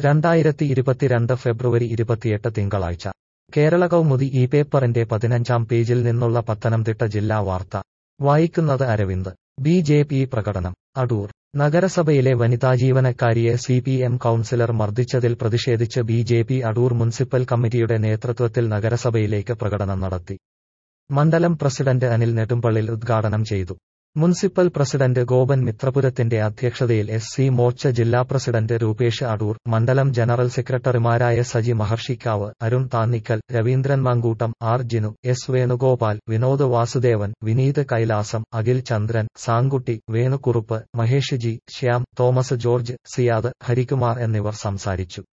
രണ്ടായിരത്തി ഇരുപത്തിരണ്ട് ഫെബ്രുവരി ഇരുപത്തിയെട്ട് തിങ്കളാഴ്ച കേരള കൗമുദി ഈ പേപ്പറിന്റെ പതിനഞ്ചാം പേജിൽ നിന്നുള്ള പത്തനംതിട്ട ജില്ലാ വാർത്ത വായിക്കുന്നത് അരവിന്ദ് ബി ജെ പി പ്രകടനം അടൂർ നഗരസഭയിലെ വനിതാ ജീവനക്കാരിയെ സി പി എം കൌൺസിലർ മർദ്ദിച്ചതിൽ പ്രതിഷേധിച്ച് B J P Adoor municipal കമ്മിറ്റിയുടെ നേതൃത്വത്തിൽ നഗരസഭയിലേക്ക് പ്രകടനം നടത്തി മണ്ഡലം പ്രസിഡന്റ് അനിൽ നെടുമ്പള്ളിൽ ഉദ്ഘാടനം ചെയ്തു മുനിസിപ്പൽ പ്രസിഡന്റ് ഗോപൻ മിത്രപുരത്തിന്റെ അധ്യക്ഷതയിൽ എസ് സി മോർച്ച ജില്ലാ പ്രസിഡന്റ് രൂപേഷ് അടൂർ മണ്ഡലം ജനറൽ സെക്രട്ടറിമാരായ Saji Maharshikkavu Arun Thannikkal Raveendran Mankoottam R Jinu S Venugopal Vinod Vasudevan Vineeth Kailasam Akhil Chandran Sankutty Venukurup Mahesh G Shyam Thomas George Siyad Harikumar എന്നിവർ സംസാരിച്ചു